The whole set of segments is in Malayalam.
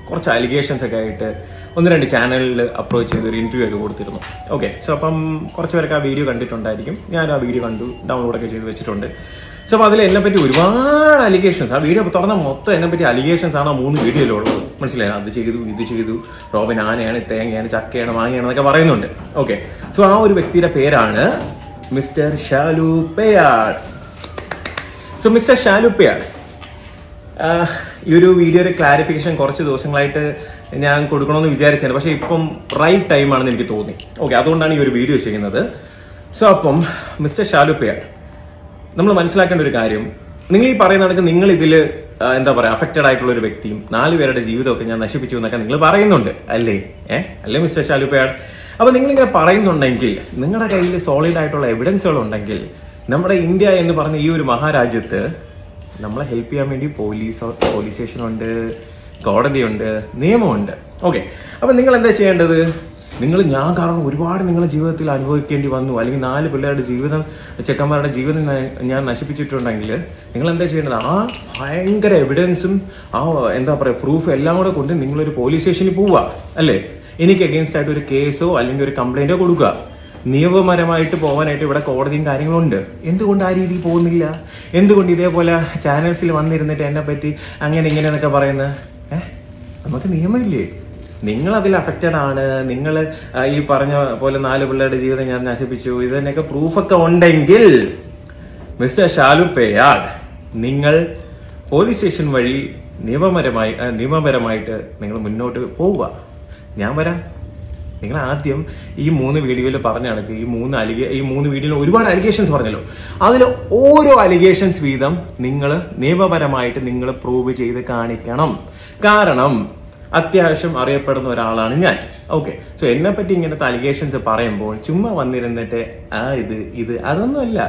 കുറച്ച് അലിഗേഷൻസ് ഒക്കെ ആയിട്ട് ഒന്ന് രണ്ട് ചാനലിൽ അപ്രോച്ച് ചെയ്ത് ഒരു ഇന്റർവ്യൂ ഒക്കെ കൊടുത്തിരുന്നു ഓക്കെ സോ അപ്പം കുറച്ച് പേർക്ക് ആ വീഡിയോ കണ്ടിട്ടുണ്ടായിരിക്കും ഞാൻ ആ വീഡിയോ കണ്ടു ഡൗൺലോഡ് ഒക്കെ ചെയ്ത് വെച്ചിട്ടുണ്ട് സോ അപ്പോൾ അതിൽ എന്നെ പറ്റി ഒരുപാട് അലിഗേഷൻസ് ആ വീഡിയോ തുറന്ന മൊത്തം എന്നെ പറ്റി അലിഗേഷൻസ് ആണ് ആ മൂന്ന് വീഡിയോയിലുള്ളത് മനസ്സിലായി അത് ചെയ്തു ഇത് ചെയ്തു റോബിൻ ആനയാണ് തേങ്ങയാണ് ചക്കയാണ് മാങ്ങയാണ് എന്നൊക്കെ പറയുന്നുണ്ട് ഓക്കെ സോ ആ ഒരു വ്യക്തിയുടെ പേരാണ് mister Shalu Peyal so mister Shalu Peyal ആഹ് ഈ ഒരു വീഡിയോയുടെ ക്ലാരിഫിക്കേഷൻ കുറച്ച് ദിവസങ്ങളായിട്ട് ഞാൻ കൊടുക്കണമെന്ന് വിചാരിച്ചാണ് പക്ഷേ ഇപ്പം റൈറ്റ് ടൈമാണെന്ന് എനിക്ക് തോന്നി ഓക്കെ അതുകൊണ്ടാണ് ഈ ഒരു വീഡിയോ ചെയ്യുന്നത് സോ അപ്പം മിസ്റ്റർ ഷാലുപ്പയാൾ നമ്മൾ മനസ്സിലാക്കേണ്ട ഒരു കാര്യം നിങ്ങൾ ഈ പറയുന്ന കണക്ക് നിങ്ങൾ ഇതിൽ എന്താ പറയുക അഫക്റ്റഡ് ആയിട്ടുള്ള ഒരു വ്യക്തിയും നാല് പേരുടെ ജീവിതമൊക്കെ ഞാൻ നശിപ്പിച്ചു എന്നൊക്കെ നിങ്ങൾ പറയുന്നുണ്ട് അല്ലേ ഏഹ് അല്ലേ മിസ്റ്റർ ഷാലുപ്പയാൾ അപ്പൊ നിങ്ങളിങ്ങനെ പറയുന്നുണ്ടെങ്കിൽ നിങ്ങളുടെ കയ്യിൽ സോളിഡ് ആയിട്ടുള്ള എവിഡൻസുകൾ ഉണ്ടെങ്കിൽ നമ്മുടെ ഇന്ത്യ എന്ന് പറഞ്ഞ ഈ ഒരു മഹാരാജ്യത്ത് നമ്മളെ ഹെൽപ്പ് ചെയ്യാൻ വേണ്ടി പോലീസ് പോലീസ് സ്റ്റേഷനുണ്ട് കോടതിയുണ്ട് നിയമമുണ്ട് ഓക്കെ അപ്പം നിങ്ങൾ എന്താ ചെയ്യേണ്ടത് നിങ്ങൾ ഞാൻ കാരണം ഒരുപാട് നിങ്ങളുടെ ജീവിതത്തിൽ അനുഭവിക്കേണ്ടി വന്നു അല്ലെങ്കിൽ നാല് പിള്ളേരുടെ ജീവിതം ചെക്കന്മാരുടെ ജീവിതം ന- ഞാൻ നശിപ്പിച്ചിട്ടുണ്ടെങ്കിൽ നിങ്ങൾ എന്താ ചെയ്യേണ്ടത് ആ ഭയങ്കര എവിഡൻസും ആ എന്താ പറയുക പ്രൂഫ് എല്ലാം കൂടെ കൊണ്ട് നിങ്ങളൊരു പോലീസ് സ്റ്റേഷനിൽ പോവുക അല്ലേ എനിക്ക് അഗേൻസ്റ്റ് ആയിട്ട് ഒരു കേസോ അല്ലെങ്കിൽ ഒരു കംപ്ലൈന്റോ കൊടുക്കുക നിയമപരമായിട്ട് പോകാനായിട്ട് ഇവിടെ കോടതിയും കാര്യങ്ങളുണ്ട് എന്തുകൊണ്ട് ആ രീതിയിൽ പോകുന്നില്ല എന്തുകൊണ്ട് ഇതേപോലെ ചാനൽസിൽ വന്നിരുന്നിട്ട് എന്നെ പറ്റി അങ്ങനെ ഇങ്ങനെ എന്നൊക്കെ പറയുന്നത് ഏഹ് നമുക്ക് നിയമമില്ലേ നിങ്ങൾ അതിൽ അഫക്റ്റഡ് ആണ് നിങ്ങൾ ഈ പറഞ്ഞ പോലെ നാല് പിള്ളേരുടെ ജീവിതം ഞാൻ നശിപ്പിച്ചു ഇതിനൊക്കെ പ്രൂഫൊക്കെ ഉണ്ടെങ്കിൽ മിസ്റ്റർ ഷാലു പേയാൾ നിങ്ങൾ പോലീസ് സ്റ്റേഷൻ വഴി നിയമപരമായി ആ, നിയമപരമായിട്ട് നിങ്ങൾ മുന്നോട്ട് പോവുക ഞാൻ വരാം നിങ്ങൾ ആദ്യം ഈ മൂന്ന് വീഡിയോയിൽ പറഞ്ഞ കണക്ക് ഈ മൂന്ന് അലിഗേ ഈ മൂന്ന് വീഡിയോയിൽ ഒരുപാട് അലിഗേഷൻസ് പറഞ്ഞല്ലോ അതിൽ ഓരോ അലിഗേഷൻസ് വീതം നിങ്ങൾ നിയമപരമായിട്ട് നിങ്ങൾ പ്രൂവ് ചെയ്ത് കാണിക്കണം കാരണം അത്യാവശ്യം അറിയപ്പെടുന്ന ഒരാളാണ് ഞാൻ ഓക്കെ സോ എന്നെ പറ്റി ഇങ്ങനത്തെ അലിഗേഷൻസ് പറയുമ്പോൾ ചുമ്മാ വന്നിരുന്നിട്ട് ആ ഇത് ഇത് അതൊന്നുമല്ല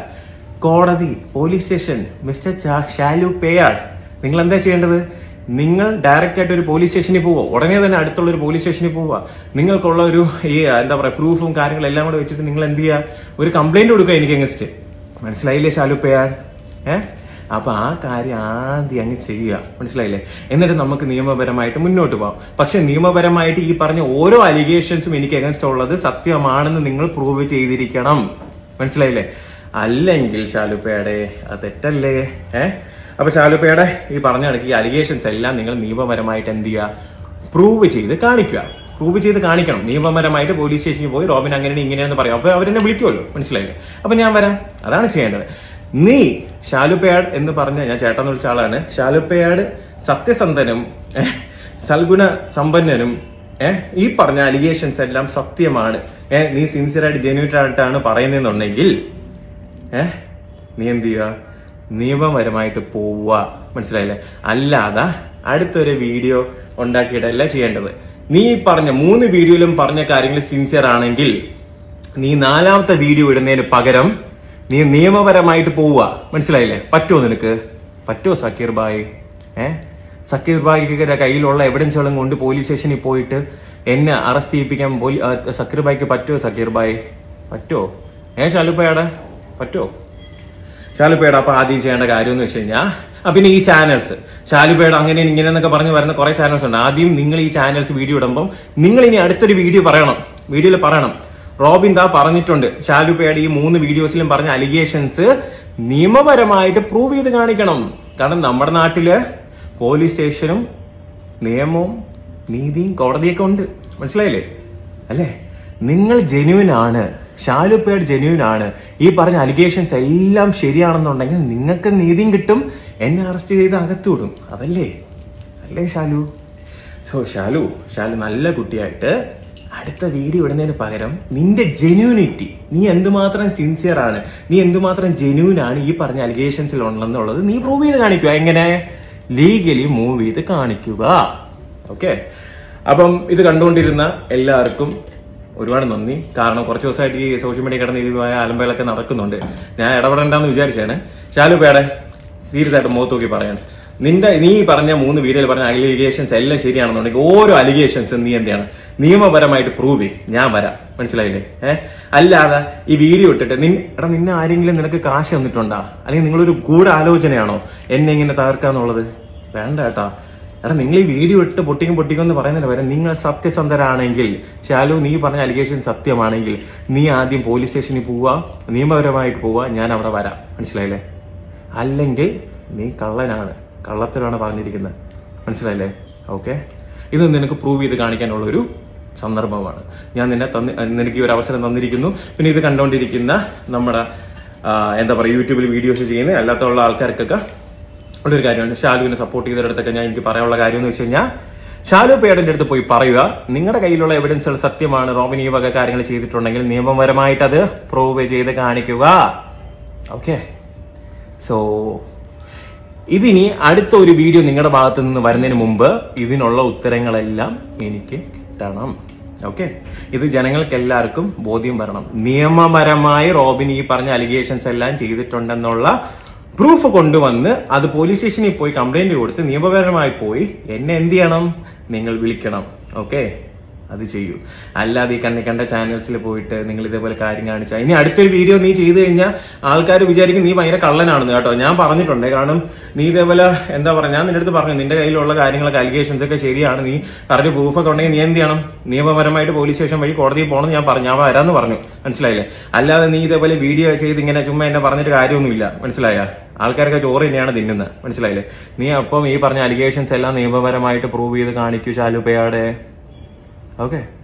കോടതി പോലീസ് സ്റ്റേഷൻ മിസ്റ്റർ ചാ- ഷാലു പേയാൾ നിങ്ങൾ എന്താ ചെയ്യേണ്ടത് നിങ്ങൾ ഡയറക്റ്റ് ആയിട്ട് ഒരു പോലീസ് സ്റ്റേഷനിൽ പോവുക ഉടനെ തന്നെ അടുത്തുള്ള ഒരു പോലീസ് സ്റ്റേഷനിൽ പോവുക നിങ്ങൾക്കുള്ള ഒരു ഈ എന്താ പറയുക പ്രൂഫും കാര്യങ്ങളും എല്ലാം കൂടെ വെച്ചിട്ട് നിങ്ങൾ എന്ത് ചെയ്യുക ഒരു കംപ്ലൈന്റ് കൊടുക്കുക എനിക്ക് അഗൻസ്റ്റ് മനസ്സിലായില്ലേ ഷാലു പേയാൾ ഏഹ് അപ്പൊ ആ കാര്യം ആദ്യം അങ്ങ് ചെയ്യുക മനസ്സിലായില്ലേ എന്നിട്ട് നമുക്ക് നിയമപരമായിട്ട് മുന്നോട്ട് പോകാം പക്ഷെ നിയമപരമായിട്ട് ഈ പറഞ്ഞ ഓരോ അലിഗേഷൻസും എനിക്ക് അഗൻസ്റ്റ് ഉള്ളത് സത്യമാണെന്ന് നിങ്ങൾ പ്രൂവ് ചെയ്തിരിക്കണം മനസ്സിലായില്ലേ അല്ലെങ്കിൽ ശാലുപ്പയുടെ അത് തെറ്റല്ലേ ഏ അപ്പൊ ശാലുപ്പയുടെ ഈ പറഞ്ഞ കണക്ക് ഈ അലിഗേഷൻസ് എല്ലാം നിങ്ങൾ നിയമപരമായിട്ട് എന്ത് ചെയ്യുക പ്രൂവ് ചെയ്ത് കാണിക്കുക പ്രൂവ് ചെയ്ത് കാണിക്കണം നിയമപരമായിട്ട് പോലീസ് സ്റ്റേഷനിൽ പോയി റോബിൻ അങ്ങനെ ഇങ്ങനെയാന്ന് പറയാം അപ്പൊ അവരെന്നെ വിളിക്കുമല്ലോ മനസ്സിലായില്ലേ അപ്പൊ ഞാൻ വരാം അതാണ് ചെയ്യേണ്ടത് നീ ഷാലുപ്പയാട് എന്ന് പറഞ്ഞ ഞാൻ ചേട്ടൻ വിളിച്ച ആളാണ് ഷാലുപ്പയാട് സത്യസന്ധനും ഏഹ്, സൽഗുണ സമ്പന്നനും ഏഹ് ഈ പറഞ്ഞ അലിഗേഷൻസ് എല്ലാം സത്യമാണ് ഏഹ് നീ സിൻസിയറായിട്ട് ജെന്യൂൻ ആയിട്ടാണ് പറയുന്നതെന്നുണ്ടെങ്കിൽ ഏഹ് നീ എന്ത് ചെയ്യുക നിയമപരമായിട്ട് പോവുക മനസ്സിലായില്ലേ അല്ലാതെ അടുത്തൊരു വീഡിയോ ഉണ്ടാക്കിയിട്ടല്ല ചെയ്യേണ്ടത് നീ ഈ പറഞ്ഞ മൂന്ന് വീഡിയോയിലും പറഞ്ഞ കാര്യങ്ങൾ സിൻസിയർ ആണെങ്കിൽ നീ നാലാമത്തെ വീഡിയോ ഇടുന്നതിന് പകരം നീ നിയമപരമായിട്ട് പോവുക മനസ്സിലായില്ലേ പറ്റുമോ നിനക്ക് പറ്റുമോ സക്കീർ ബായ് ഏ സക്കീർ ബായിയുടെ കയ്യിലുള്ള എവിഡൻസുകളും കൊണ്ട് പോലീസ് സ്റ്റേഷനിൽ പോയിട്ട് എന്നെ അറസ്റ്റ് ചെയ്യിപ്പിക്കാൻ പോലീ ആ, സക്കീർ ബായിക്ക് പറ്റുമോ സക്കീർ ബായ് പറ്റുമോ ഏ ഷാലുപ്പയുടെ പറ്റുമോ ഷാലുപ്പയുടെ അപ്പൊ ആദ്യം ചെയ്യേണ്ട കാര്യം എന്ന് വെച്ച് കഴിഞ്ഞാൽ ആ പിന്നെ ഈ ചാനൽസ് ഷാലുപ്പയുടെ അങ്ങനെ ഇങ്ങനെ എന്നൊക്കെ പറഞ്ഞ് വരുന്ന കുറെ ചാനൽസ് ഉണ്ട് ആദ്യം നിങ്ങൾ ഈ ചാനൽസ് വീഡിയോ ഇടുമ്പം നിങ്ങൾ ഇനി അടുത്തൊരു വീഡിയോ പറയണം വീഡിയോയിൽ പറയണം റോബിൻ ദാ പറഞ്ഞിട്ടുണ്ട് ഷാലുപ്പയുടെ ഈ മൂന്ന് വീഡിയോസിലും പറഞ്ഞ അലിഗേഷൻസ് നിയമപരമായിട്ട് പ്രൂവ് ചെയ്ത് കാണിക്കണം കാരണം നമ്മുടെ നാട്ടില് പോലീസ് സ്റ്റേഷനും നിയമവും നീതിയും കോടതിയൊക്കെ ഉണ്ട് മനസ്സിലായില്ലേ അല്ലേ നിങ്ങൾ ജെന്യൂൻ ആണ് ഷാലുപ്പേഡ് ജെന്യൂൻ ആണ് ഈ പറഞ്ഞ അലിഗേഷൻസ് എല്ലാം ശരിയാണെന്നുണ്ടെങ്കിൽ നിങ്ങൾക്ക് നീതിയും കിട്ടും എന്നെ അറസ്റ്റ് ചെയ്ത് അകത്തു വിടും അതല്ലേ അല്ലേ ഷാലു സോ ഷാലു ഷാലു നല്ല കുട്ടിയായിട്ട് അടുത്ത വീഡിയോ ഇടുന്നതിന് പകരം നിന്റെ ജെന്യൂനിറ്റി നീ എന്തുമാത്രം സിൻസിയർ ആണ് നീ എന്തുമാത്രം ജെന്യൂൻ ആണ് ഈ പറഞ്ഞ അലിഗേഷൻസിൽ ഉണ്ടെന്നുള്ളത് നീ പ്രൂവ് ചെയ്ത് കാണിക്കുക എങ്ങനെ ലീഗലി മൂവ് ചെയ്ത് കാണിക്കുക ഓക്കെ അപ്പം ഇത് കണ്ടുകൊണ്ടിരുന്ന എല്ലാവർക്കും ഒരുപാട് നന്ദി കാരണം കുറച്ച് ദിവസമായിട്ട് ഈ സോഷ്യൽ മീഡിയ കിടന്ന് ഇതുമായ അലമ്പകളൊക്കെ നടക്കുന്നുണ്ട് ഞാൻ ഇടപെടണ്ടെന്ന് വിചാരിച്ചാണ് ഷാലു പേടെ സീരിയസ് ആയിട്ട് മുഖത്ത് നോക്കി പറയാണ് നിന്റെ നീ പറഞ്ഞ മൂന്ന് വീഡിയോയിൽ പറഞ്ഞ അലിഗേഷൻസ് എല്ലാം ശരിയാണെന്നുണ്ടെങ്കിൽ ഓരോ അലിഗേഷൻസും നീ എന്താണ് നിയമപരമായിട്ട് പ്രൂവ് ചെയ്യും ഞാൻ വരാം മനസ്സിലായില്ലേ ഏഹ് അല്ലാതെ ഈ വീഡിയോ ഇട്ടിട്ട് നിൻ എടാ നിന്നെ ആരെങ്കിലും നിനക്ക് കാശ് തന്നിട്ടുണ്ടാ അല്ലെങ്കിൽ നിങ്ങളൊരു ഗൂഢ ആലോചനയാണോ എന്നെ ഇങ്ങനെ തകർക്കാന്നുള്ളത് വേണ്ട കേട്ടാ എടാ നിങ്ങൾ ഈ വീഡിയോ ഇട്ട് പൊട്ടിക്കും പൊട്ടിക്കും എന്ന് പറയുന്നതിന് വരെ നിങ്ങൾ സത്യസന്ധരാണെങ്കിൽ ശാലു നീ പറഞ്ഞ അലിഗേഷൻ സത്യമാണെങ്കിൽ നീ ആദ്യം പോലീസ് സ്റ്റേഷനിൽ പോവുക നിയമപരമായിട്ട് പോവുക ഞാൻ അവിടെ വരാം മനസ്സിലായില്ലേ അല്ലെങ്കിൽ നീ കള്ളനാണ് കള്ളത്തിലാണ് പറഞ്ഞിരിക്കുന്നത് മനസ്സിലായില്ലേ ഓക്കെ ഇത് നിനക്ക് പ്രൂവ് ചെയ്ത് കാണിക്കാനുള്ള ഒരു സന്ദർഭമാണ് ഞാൻ നിന്നെ തന്നി നിനക്ക് ഈ ഒരു അവസരം തന്നിരിക്കുന്നു പിന്നെ ഇത് കണ്ടുകൊണ്ടിരിക്കുന്ന നമ്മുടെ ആ, എന്താ പറയുക യൂട്യൂബിൽ വീഡിയോസ് ചെയ്യുന്ന അല്ലാത്തുള്ള ആൾക്കാർക്കൊക്കെ ഉള്ളൊരു കാര്യമാണ് ഷാലുവിനെ സപ്പോർട്ട് ചെയ്തവരടുത്തൊക്കെ ഞാൻ എനിക്ക് പറയാനുള്ള കാര്യം എന്ന് വെച്ച് കഴിഞ്ഞാൽ ഷാലു പേടന്റെ അടുത്ത് പോയി പറയുക നിങ്ങളുടെ കയ്യിലുള്ള എവിഡൻസുകൾ സത്യമാണ് റോബിൻ ഈ വക കാര്യങ്ങൾ ചെയ്തിട്ടുണ്ടെങ്കിൽ നിയമപരമായിട്ട് അത് പ്രൂവ് ചെയ്ത് കാണിക്കുക ഓക്കെ സോ ഇതിനി അടുത്ത ഒരു വീഡിയോ നിങ്ങളുടെ ഭാഗത്ത് നിന്ന് വരുന്നതിന് മുമ്പ് ഇതിനുള്ള ഉത്തരങ്ങളെല്ലാം എനിക്ക് കിട്ടണം ഓക്കെ ഇത് ജനങ്ങൾക്ക് എല്ലാവർക്കും ബോധ്യം വരണം നിയമപരമായി റോബിൻ ഈ പറഞ്ഞ അലിഗേഷൻസ് എല്ലാം ചെയ്തിട്ടുണ്ടെന്നുള്ള പ്രൂഫ് കൊണ്ടുവന്ന് അത് പോലീസ് സ്റ്റേഷനിൽ പോയി കംപ്ലൈന്റ് കൊടുത്ത് നിയമപരമായി പോയി എന്നെ എന്ത് ചെയ്യണം നിങ്ങൾ വിളിക്കണം ഓക്കെ അത് ചെയ്യൂ അല്ലാതെ ഈ കണ്ണി കണ്ട ചാനൽസിൽ പോയിട്ട് നിങ്ങൾ ഇതേപോലെ കാര്യം കാണിച്ചാൽ ഇനി അടുത്തൊരു വീഡിയോ നീ ചെയ്തു കഴിഞ്ഞാൽ ആൾക്കാർ വിചാരിക്കും നീ ഭയങ്കര കള്ളനാണെന്ന് കേട്ടോ ഞാൻ പറഞ്ഞിട്ടുണ്ട് കാരണം നീ ഇതേപോലെ എന്താ പറയുക ഞാൻ നിന്റെ അടുത്ത് പറഞ്ഞു നിന്റെ കയ്യിലുള്ള കാര്യങ്ങളൊക്കെ അലിഗേഷൻസ് ഒക്കെ ശരിയാണ് നീ കറക്റ്റ് പ്രൂഫൊക്കെ ഉണ്ടെങ്കിൽ നീ എന്ത് ചെയ്യണം നിയമപരമായിട്ട് പോലീസ് സ്റ്റേഷൻ വഴി കോടതിയിൽ പോകണമെന്ന് ഞാൻ പറഞ്ഞു ഞാൻ വരാമെന്ന് പറഞ്ഞു മനസ്സിലായില്ലേ അല്ലാതെ നീ ഇതേപോലെ വീഡിയോ ചെയ്ത് ഇങ്ങനെ ചുമ്മാ എന്നെ പറഞ്ഞിട്ട് കാര്യമൊന്നുമില്ല മനസ്സിലായ ആൾക്കാരൊക്കെ ചോറ് തന്നെയാണ് തിന്നുന്നത് മനസ്സിലായില്ലേ നീ അപ്പം ഈ പറഞ്ഞ അലിഗേഷൻസ് എല്ലാം നിയമപരമായിട്ട് പ്രൂവ് ചെയ്ത് കാണിക്കൂ ശാലുപ്പയാടെ Okay.